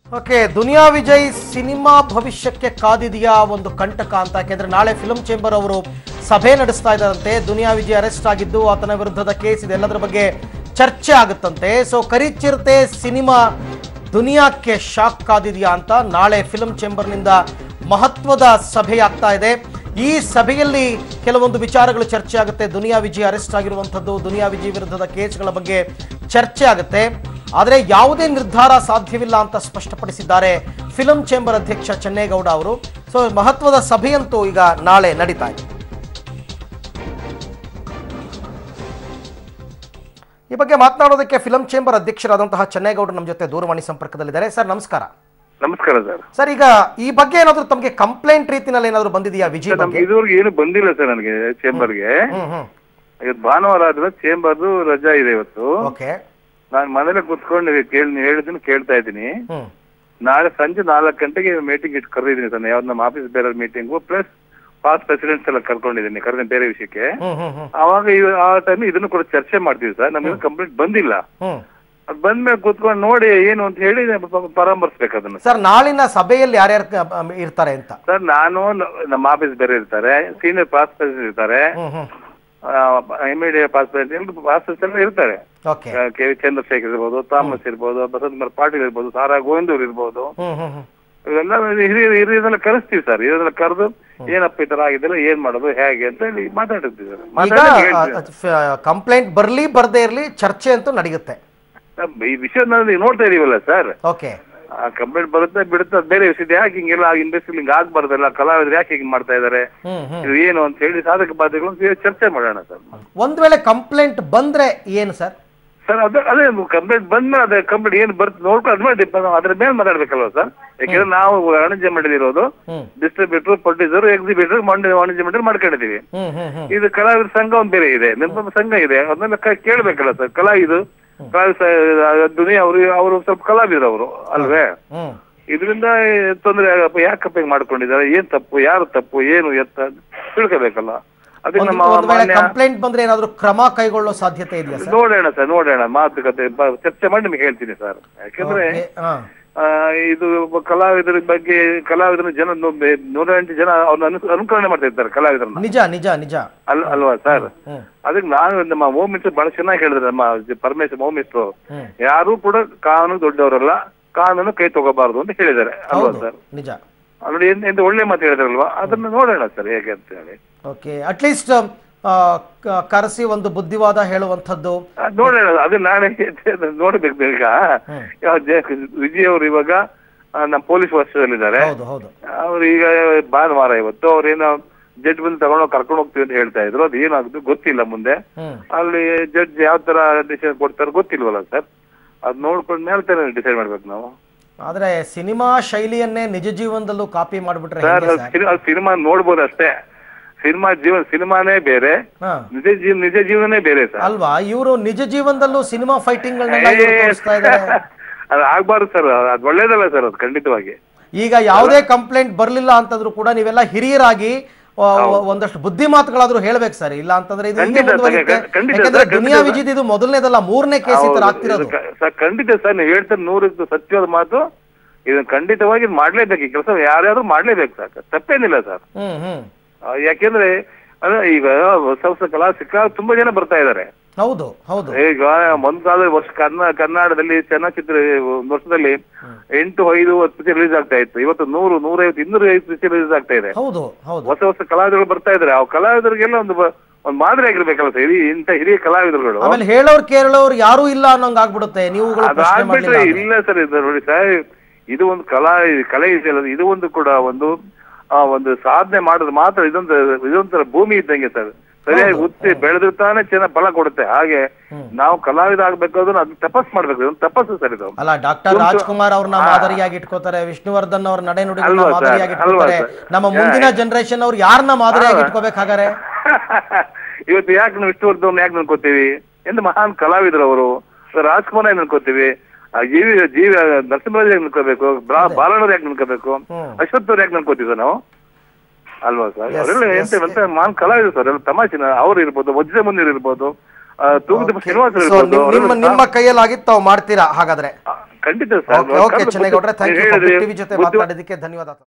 Okay ದುನಿಯಾ Vijay cinema ಭವಿಷ್ಯಕ್ಕೆ ಕಾದಿದೆಯಾ ಒಂದು ಕಂಟಕ ಅಂತ ಯಾಕೆಂದ್ರೆ ನಾಳೆ ಫಿಲ್ಮ್ ಚೇಂಬರ್ ಅವರು ಸಭೆ ನಡೆಸ್ತಾ ಇದ್ದಾರಂತೆ ದುನಿಯಾ ವಿಜಯ್ ಅರೆಸ್ಟ್ ಆಗಿದ್ದು ಆತನ ವಿರುದ್ಧದ ಕೇಸ್ ಇದೆ ಎಲ್ಲದರ ಬಗ್ಗೆ ಚರ್ಚೆ ಆಗುತ್ತಂತೆ ಸೊ ಕರಿಚಿರತೆ ಸಿನಿಮಾ ದುನಿಯಾಕ್ಕೆ ಶಾಕ್ ಕಾದಿದೆಯಾ ಅಂತ ನಾಳೆ ಫಿಲ್ಮ್ ಚೇಂಬರ್ನಿಂದ ಮಹತ್ವದ ಸಭೆ ಆಗ್ತಾ ಇದೆ ಈ ಸಭೆಯಲ್ಲಿ ಕೆಲವೊಂದು ವಿಚಾರಗಳು ಚರ್ಚೆ ಆಗುತ್ತೆ ದುನಿಯಾ ವಿಜಯ್ ಅರೆಸ್ಟ್ ಆಗಿರುವಂಥದ್ದು ದುನಿಯಾ ವಿಜಯ್ ವಿರುದ್ಧದ ಕೇಸ್ಗಳ ಬಗ್ಗೆ ಚರ್ಚೆ ಆಗುತ್ತೆ ಆದರೆ ಯಾವುದೇ ನಿರ್ಧಾರ ಸಾಧ್ಯವಿಲ್ಲ ಅಂತ ಸ್ಪಷ್ಟಪಡಿಸಿದ್ದಾರೆ ಫಿಲಂ ಚೇಂಬರ್ ಅಧ್ಯಕ್ಷ ಚೆನ್ನೇಗೌಡ ಅವರು ಸೊ ಮಹತ್ವದ ಸಭೆಯಂತೂ ಈಗ ನಾಳೆ ನಡೀತಾ ಇದೆ ಈ ಬಗ್ಗೆ ಮಾತನಾಡೋದಕ್ಕೆ ಫಿಲಂ ಚೇಂಬರ್ ಅಧ್ಯಕ್ಷರಾದಂತಹ ಚೆನ್ನೇಗೌಡರು ನಮ್ಮ ಜೊತೆ ದೂರವಾಣಿ ಸಂಪರ್ಕದಲ್ಲಿದ್ದಾರೆ ಸರ್ ನಮಸ್ಕಾರ ನಮಸ್ಕಾರ ಸರ್ ಸರ್ ಈಗ ಈ ಬಗ್ಗೆ ಏನಾದರೂ ತಮಗೆ ಕಂಪ್ಲೇಂಟ್ ರೀತಿನಲ್ಲಿ ಏನಾದರೂ ಬಂದಿದೆಯಾ ವಿಜಯ್ ನಮ್ಗೆ ಬಗ್ಗೆ ಇದುವರೆಗೆ ಏನು ಬಂದಿಲ್ಲ ಸರ್ ನನಗೆ ಚೇಂಬರ್ಗೆ ಹ್ಮ್ ಹ್ಮ್ ಇವತ್ತು ಭಾನುವಾರ ಆದ್ರೆ ಚೇಂಬರ್ದು ರಜಾ ಇದೆ ಇವತ್ತು ಓಕೆ ನಾನು ಮನೇಲೆ ಕುತ್ಕೊಂಡು ಕೇಳಿ ಹೇಳಿದ್ದೀನಿ ಕೇಳ್ತಾ ಇದ್ದೀನಿ ಹ್ಮ್ ನಾಳೆ ಸಂಜೆ ನಾಲ್ಕು ಗಂಟೆಗೆ ಮೀಟಿಂಗ್ ಇಟ್ಟು ಕರೆದಿದ್ದೀನಿ ಸರ್ ಯಾವ್ದು ನಮ್ಮ ಆಫೀಸ್ ಬೇರೆ ಮೀಟಿಂಗು ಪ್ಲಸ್ ಪಾಸ್ ಪ್ರೆಸಿಡೆಂಟ್ಸ್ ಎಲ್ಲ ಕರ್ಕೊಂಡಿದ್ದೀನಿ ಕರೆದ ಬೇರೆ ವಿಷಯಕ್ಕೆ ಹ್ಮ್ ಹ್ಮ್ ಹ್ಮ್ ಅವಾಗ ಇವ್- ಆ ಟೈಮ್ ಇದನ್ನು ಕೂಡ ಚರ್ಚೆ ಮಾಡ್ತೀವಿ ಸರ್ ನಮಗೆ ಕಂಪ್ಲೀಟ್ ಬಂದಿಲ್ಲ ಹ್ಮ್ ಅದು ಬಂದ್ಮೇಲೆ ಕುತ್ಕೊಂಡು ನೋಡಿ ಏನು ಅಂತ ಹೇಳಿ ಪ- ಪರಾಮರ್ಶಬೇಕು ಅದನ್ನು ಸರ್ ನಾಳಿನ ಸಭೆಯಲ್ಲಿ ಯಾರ್ಯಾರು ಕ- ಇರ್ತಾರೆ ಅಂತ ಸರ್ ನಾನು ನ- ನಮ್ಮ ಆಫೀಸ್ ಬೇರೆ ಇರ್ತಾರೆ ಸೀನಿಯರ್ ಪಾಸ್ ಪ್ರೆಸಿಡೆಂಟ್ ಇರ್ತಾರೆ hmm hmm M A D past president past ಎಲ್ಲ ಇರ್ತಾರೆ ಓಕೆ ಕೆ ವಿ ಚಂದ್ರಶೇಖರ್ ಇರ್ಬೋದು ಥಾಮಸ್ ಇರ್ಬೋದು ಬಸಂತ ಕುಮಾರ್ ಪಾಟೀಲ್ ಇರ್ಬೋದು ಸಾರಾ ಗೋವಿಂದೂರ್ ಇರ್ಬೋದು ಹ್ಮ್ ಹ್ಮ್ ಹ್ಮ್ ಇವೆಲ್ಲ ಹಿರಿಯ ಹಿರಿಯರೆಲ್ಲ ಕರೆಸ್ತೀವಿ ಸರ್ ಇದೆಲ್ಲ ಕರೆದು ಏನಪ್ಪ ಈ ತರ ಆಗಿದ್ದಲ್ಲ ಏನ್ ಮಾಡೋದು ಹೇಗೆ ಅಂತ ಹೇಳಿ ಮಾತಾಡಿರ್ತೀವಿ ಸರ್ ಈಗ ಮಾತಾಡಿ ಹೇಳ್ತೀವಿ. ಕಂಪ್ಲೇಂಟ್ ಬರ್ಲಿ ಬರ್ದೇ ಇರ್ಲಿ ಚರ್ಚೆ ಅಂತೂ ನಡೆಯುತ್ತೆ ಸರ್, ಈ ವಿಷಯ ನಾವು ನೋಡ್ತಾ ಇದೀವಲ್ಲ ಸರ್ ಓಕೆ ಆ ಕಂಪ್ಲೇಂಟ್ ಬರುತ್ತೆ ಬಿಡುತ್ತೆ ಅದ್ ಬೇರೆ ವಿಷಯ ಯಾಕೆ ಹಿಂಗೆಲ್ಲ ಇಂಡಸ್ಟ್ರಿ ಹಿಂಗ್ ಆಗ್ಬಾರ್ದಲ್ಲ ಕಲಾವಿದ್ರು ಯಾಕೆ ಹಿಂಗ್ ಮಾಡ್ತಾ ಇದಾರೆ ಹ್ಮ್ ಹ್ಮ್ ಇದು ಏನು ಅಂತ ಹೇಳಿ ಸಾಧಕ ಬಾಧಕಗಳು ಸೇರಿ ಚರ್ಚೆ ಮಾಡೋಣ ಸರ್ ಒಂದ್ ವೇಳೆ ಕಂಪ್ಲೇಂಟ್ ಬಂದ್ರೆ ಏನು ಸರ್ ಸರ್ ಅದೇ ಅದೇ ಕಂಪ್ಲೇಂಟ್ ಬಂದ್ಮೇಲೆ ಅದೇ ಕಂಪ್ಲೇಂಟ್ ಏನ್ ಬರ್ತದೆ ನೋಡ್ಕೊಂಡು ಅದ್ಮೇಲೆ ಡಿಪೆಂಡ್ ಅದ್ರ ಮೇಲೆ ಮಾತಾಡ್ಬೇಕಲ್ವ ಸರ್ ಯಾಕಂದ್ರೆ ನಾವು ವಾಣಿಜ್ಯ ಮಾಡಿದಿರೋದು ಹ್ಮ್ ಡಿಸ್ಟ್ರಿಬ್ಯೂಟರ್ ಪ್ರೊಡ್ಯೂಸರ್ ಎಕ್ಸಿಬಿಟರ್ ವಾಣಿಜ್ಯ ಮಂಡಳಿ ಮಾಡ್ಕೊಂಡಿದೀವಿ ಹ್ಮ್ ಹ್ಮ್ ಹ್ಮ್ ಇದು ಕಲಾವಿದರ ಸಂಘ ಒಂದ್ ಬೇರೆ ಇದೆ ನಿಮ್ಮ ಸಂಘ ಇದೆ ಅದನ್ನೆಲ್ಲ ಕ- ಕೇಳ್ಬೇಕಲ್ಲ ಸರ್ ಕಲಾವಿದು ಕಲಾವಿದ ದುನಿಯಾ ಅವರು ಅವರು ಸ್ವಲ್ಪ ಕಲಾವಿದರು ಅವರು ಅಲ್ವೇ ಹ್ಮ್ ಇದರಿಂದ ತೊಂದರೆ ಆಗಪ್ಪ ಯಾಕಪ್ಪ ಹಿಂಗ್ ಮಾಡ್ಕೊಂಡಿದ್ದಾರೆ ಏನ್ ತಪ್ಪು ಯಾರು ತಪ್ಪು ಏನು ಎತ್ತ ಅಂತ ತಿಳ್ಕೋಬೇಕಲ್ಲ ಅದಕ್ಕೆ ಒಂದ್ ನಮ್ಮ ಒಂದ್ ವೇಳೆ ಮಾನ್ಯ ಕಂಪ್ಲೇಂಟ್ ಬಂದ್ರೆ ಏನಾದ್ರು ಕ್ರಮ ಕೈಗೊಳ್ಳೋ ಸಾಧ್ಯತೆ ಇದೆಯಾ ಸರ್ ನೋಡೋಣ ಸರ್ ನೋಡೋಣ ಮಾತುಕತೆ ಬ- ಚರ್ಚೆ ಮಾಡಿ ನಿಮ್ಗೆ ಹೇಳ್ತೀನಿ ಸರ್ ಯಾಕಂದ್ರೆ ಓಕೆ, ಹಾ ಆ, ಇದು ಒಬ್ಬ ಕಲಾವಿದರ ಬಗ್ಗೆ ಕಲಾವಿದರ ಜನ ನೂ- ಬೆ- ನೂರ ಎಂಟು ಜನ ಅವ್ರನ್ನ ಅನು ಅನುಕರಣೆ ಮಾಡ್ತಾ ಇರ್ತಾರೆ ಕಲಾವಿದರನ್ನ ನಿಜ ನಿಜ ನಿಜ ಅಲ್ ಅಲ್ವಾ ಸರ್ ಹ್ಮ್ ಅದಕ್ಕೆ ನಾನು ನಮ್ಮ ಹೋಮ್ ಮಿನಿಸ್ಟರ್ ಬಹಳ ಚೆನ್ನಾಗಿ ಹೇಳಿದ್ರೆ ನಮ್ಮ ಜ- ಪರಮೇಶ್ವರ್ ಹೋಮ್ ಮಿನಿಸ್ಟರ್ ಹ್ಮ್ ಯಾರು ಕೂಡ ಕಾನೂನು ದೊಡ್ಡವರಲ್ಲ ಕಾನೂನು ಕೈ ತಗೋಬಾರದು ಅಂತ ಹೇಳಿದ್ದಾರೆ ಅಲ್ವಾ ಹೌದು ಸರ್ ನಿಜ ನೋಡಿ ಎಂತ ಎಂತ ಒಳ್ಳೆ ಮಾತು ಹೇಳಿದ್ರಲ್ವಾ ಅದನ್ನ ನೋಡೋಣ ಸರ್ ಹೇಗೆ ಅಂತ ಹೇಳಿ ಓಕೆ ಅಟ್ಲೀಸ್ಟ್ ಕರೆಸಿ ಒಂದು ಬುದ್ಧಿವಾದ ಹೇಳುವಂಥದ್ದು ಅದ್ ನೋಡೋಣ ಅದು ನಾಳೆ ನೋಡ್ಬೇಕು ಈಗ ಹ್ಮ್. ಯಾವ ಜೆ- ವಿಜಯ್ ಅವರು ಇವಾಗ ಆ, ನಮ್ಮ ಪೊಲೀಸ್ ವರ್ಷದಲ್ಲಿದ್ದಾರೆ ಹೌದು ಹೌದು ಅವ್ರು ಈಗ ಭಾನುವಾರ ಇವತ್ತು ಅವ್ರೇನೋ ಜಡ್ಜ್ ಬಂದು ತಗೊಂಡೋಗಿ ಕರ್ಕೊಂಡು ಹೋಗ್ತೀವಿ ಅಂತ ಹೇಳ್ತಾ ಇದ್ರು ಅದು ಏನಾಗುತ್ತೆ ಗೊತ್ತಿಲ್ಲ ಮುಂದೆ ಹ್ಮ್ ಅಲ್ಲಿ ಜಡ್ಜ್ ಯಾವ ತರ ಡಿಸಿಷನ್ ಕೊಡ್ತಾರೆ ಗೊತ್ತಿಲ್ವಲ್ಲ ಸರ್ ಅದ್ ನೋಡ್ಕೊಂಡ್ ಮೇಲೆ ತಾನೇ ಡಿಸೈಡ್ ಮಾಡ್ಬೇಕು ನಾವು ಆದ್ರೆ ಸಿನಿಮಾ ಶೈಲಿಯನ್ನೇ ನಿಜ ಜೀವನದಲ್ಲೂ ಕಾಪಿ ಮಾಡ್ಬಿಟ್ರೆ ಸರ್ ಹೇಗೆ ಸರ್ ಸಿನಿಮಾ ನೋಡ್ಬೋದು ಅಷ್ಟೇ ಸಿನಿಮಾ ಜೀವನ ಸಿನಿಮಾನೇ ಬೇರೆ ಹಾ ನಿಜ ಜೀವ ನಿಜ ಜೀವನೇ ಬೇರೆ ಸರ್ ಅಲ್ವಾ ಇವರು ನಿಜ ಜೀವನದಲ್ಲೂ ಸಿನಿಮಾ ಫೈಟಿಂಗ್ ಗಳನ್ನೆಲ್ಲ ಇವ್ರು ತೋರಿಸ್ತಾ ಇದ್ದಾರೆ ಅದು ಆಗ್ಬಾರ್ದು ಸರ್ ಅದು ಒಳ್ಳೇದಲ್ಲ ಸರ್ ಅದು ಖಂಡಿತವಾಗಿ ಈಗ ಯಾವುದೇ ಕಂಪ್ಲೇಂಟ್ ಬರ್ಲಿಲ್ಲ ಅಂತಂದ್ರೂ ಕೂಡ ನೀವೆಲ್ಲ ಹಿರಿಯರಾಗಿ ಆ, ಒಂದಷ್ಟು ಬುದ್ಧಿ ಮಾತುಗಳಾದ್ರೂ ಹೇಳ್ಬೇಕು ಸರ್ ಇಲ್ಲ ಅಂತಂದ್ರೆ ಇದು ಹೀಗೆ ಖಂಡಿತ ಸರ್, ಮುಂದುವರಿಯುತ್ತೆ ಖಂಡಿತ ಯಾಕಂದ್ರೆ ಸರ್, ದುನಿಯಾ ಖಂಡಿತ ವಿಜಿತ್ ಇದು ಮೊದಲನೇದಲ್ಲ ಮೂರನೇ ಕೇಸ್ ಈ ತರ ಆಗ್ತಿರೋದು ಇದು ಕ- ಸರ್ ಖಂಡಿತ ಸರ್ ನೀವು ಹೇಳ್ತಾರೆ ನೂರಕ್ಕೆ ಸತ್ಯವಾದ ಮಾತು ಇದನ್ನ ಖಂಡಿತವಾಗಿ ಇದ್ ಮಾಡ್ಲೇಬೇಕು ಈ ಕೆಲಸ ಯಾರ್ಯಾರು ಮಾಡ್ಲೇಬೇಕು ಸರ್ ತಪ್ಪೇನಿಲ್ಲ ಸರ್ ಹ್ಮ್ ಹ್ಮ್ ಆ, ಯಾಕೆಂದ್ರೆ ಅದೇ ಈಗ ಹೊಸ ಹೊಸ ಕಲಾ ಸಿಕ್ಕ ತುಂಬಾ ಜನ ಬರ್ತಾ ಇದ್ದಾರೆ ಹೌದು ಹೌದು ಈಗ ಒಂದ್ ಕಾಲ ವರ್ಷ ಕರ್ನಾ ಕರ್ನಾಟಕದಲ್ಲಿ ಚಲನಚಿತ್ರ ಒಂದು ವರ್ಷದಲ್ಲಿ ಎಂಟು ಐದು ಹತ್ತು ಪಿಕ್ಚರ್ ರಿಲೀಸ್ ಆಗ್ತಾ ಇತ್ತು ಇವತ್ತು ನೂರು ನೂರೈವತ್ತು ಇನ್ನೂರ ಐವತ್ತು ಪಿಕ್ಚರ್ ರಿಲೀಸ್ ಆಗ್ತಾ ಇದೆ ಹೌದು ಹೌದು ಹೊಸ ಹೊಸ ಕಲಾವಿದರು ಬರ್ತಾ ಇದ್ದಾರೆ ಆ ಕಲಾವಿದರಿಗೆಲ್ಲ ಒಂದು ಬ- ಒಂದು ಮಾದರಿ ಆಗಿರ್ಬೇಕಲ್ಲ ಸರ್ ಹಿರಿಯ ಇಂಥ ಹಿರಿಯ ಕಲಾವಿದರುಗಳು ಆಮೇಲೆ ಹೇಳೋರ್ ಕೇಳೋರು ಯಾರು ಇಲ್ಲ ಅನ್ನೋಂಗ್ ಆಗ್ಬಿಡುತ್ತೆ ನೀವುಗಳು ಪ್ರಶ್ನೆ ಅದಾಗ್ಬಿಟ್ರೆ ಮಾಡ್ಲಿಲ್ಲ ಇಲ್ಲ ಸರ್ ಇದು ನೋಡಿ ಸರ್ ಇದು ಒಂದು ಕಲಾ ಕಲೆ ಇದೆಯಲ್ಲ ಇದು ಒಂದು ಕೂಡ ಒಂದು ಆ ಒಂದು ಸಾಧನೆ ಮಾಡೋದು ಮಾತ್ರ ಇದೊಂದು ಇದೊಂಥರ ಭೂಮಿ ಇದ್ದಂಗೆ ಸರ್ ಸರಿಯಾಗಿ ಉತ್ತಿ ಬೆಳೆದ್ರೆ ತಾನೇ ಚೆನ್ನಾಗಿ ಫಲ ಕೊಡುತ್ತೆ ಹಾಗೆ ನಾವು ಕಲಾವಿದ ಆಗ್ಬೇಕಾದ್ರೆ ಅದು ತಪಸ್ ಮಾಡ್ಬೇಕು ಇದೊಂದು ತಪಸ್ಸು ಸರ್ ಇದು ಅಲ್ಲ ಡಾಕ್ಟರ್ ರಾಜ್ಕುಮಾರ್ ಅವ್ರನ್ನ ಮಾದರಿಯಾಗಿ ಇಟ್ಕೋತಾರೆ ವಿಷ್ಣುವರ್ಧನ್ ಅವ್ರ ನಡೆ ನುಡಿಗಳನ್ನ ಅಲ್ವಾ ಸರ್? ಮಾದರಿಯಾಗಿ ಅಲ್ವಾ ಇಟ್ಕೋತಾರೆ ಸರ್? ನಮ್ಮ ಮುಂದಿನ ಜನರೇಷನ್ ಅವ್ರು ಯಾರನ್ನ ಮಾದರಿಯಾಗಿ ಇಟ್ಕೋಬೇಕಾಗಾರೆ ಇವತ್ತು ಯಾಕೆ ನಾವು ವಿಷ್ಣುವರ್ಧನ್ ಯಾಕೆ ನೆನ್ಕೋತೀವಿ ಎಂದು ಮಹಾನ್ ಕಲಾವಿದರು ಅವರು ರಾಜ್ಕುಮಾರ್ ಯಾಕೆ ನೆನ್ಕೋತೀವಿ ಆ ಜೀವಿ ಜೀವಿ ನರಸಿಂಹರಾಜ್ ಯಾಕೆ ನೆನ್ಕೋಬೇಕು ಬಾಲಣ್ಣವ್ರು ಯಾಕೆ ನೆನ್ಕೋಬೇಕು ಹ್ಮ್. ಅಶ್ವಥ್ ಅವ್ರು ಯಾಕೆ ನೆನ್ಕೋತೀವಿ ಸರ್ ನಾವು ಅಲ್ವಾ ಸರ್ Yes, ಅವರೆಲ್ಲ yes, ಎಂತ ಎಂತ ಮಹಾನ್ ಕಲಾವಿದರು ಸರ್ ಎಲ್ಲ ತಮಾಷೆನ ಅವ್ರು ಇರ್ಬೋದು ವಜ್ರ ಮುಂದಿರ್ ಇರ್ಬೋದು ಆ, ತೂಗುದೀಪ ಶ್ರೀನಿವಾಸ ಸೊ ಇರ್ಬೋದು ನಿಮ್ಮ ಅವರೆಲ್ಲ ನಿಮ್ಮ ಕೈಯಲ್ಲಾಗಿತ್ತು ತಾವು ಮಾಡ್ತೀರಾ ಹಾಗಾದ್ರೆ ಆ, ಖಂಡಿತ ಸರ್ ಓಕೆ ಓಕೆ ಚೆನ್ನೈಗೌಡ್ರೆ ಥ್ಯಾಂಕ್ ಯು ಹೇಳಿದ್ರಿ, ಟಿವಿ ಜೊತೆ ಬುದ್ಧಿ- ಮಾತಾಡಿದ್ದಕ್ಕೆ ಧನ್ಯವಾದ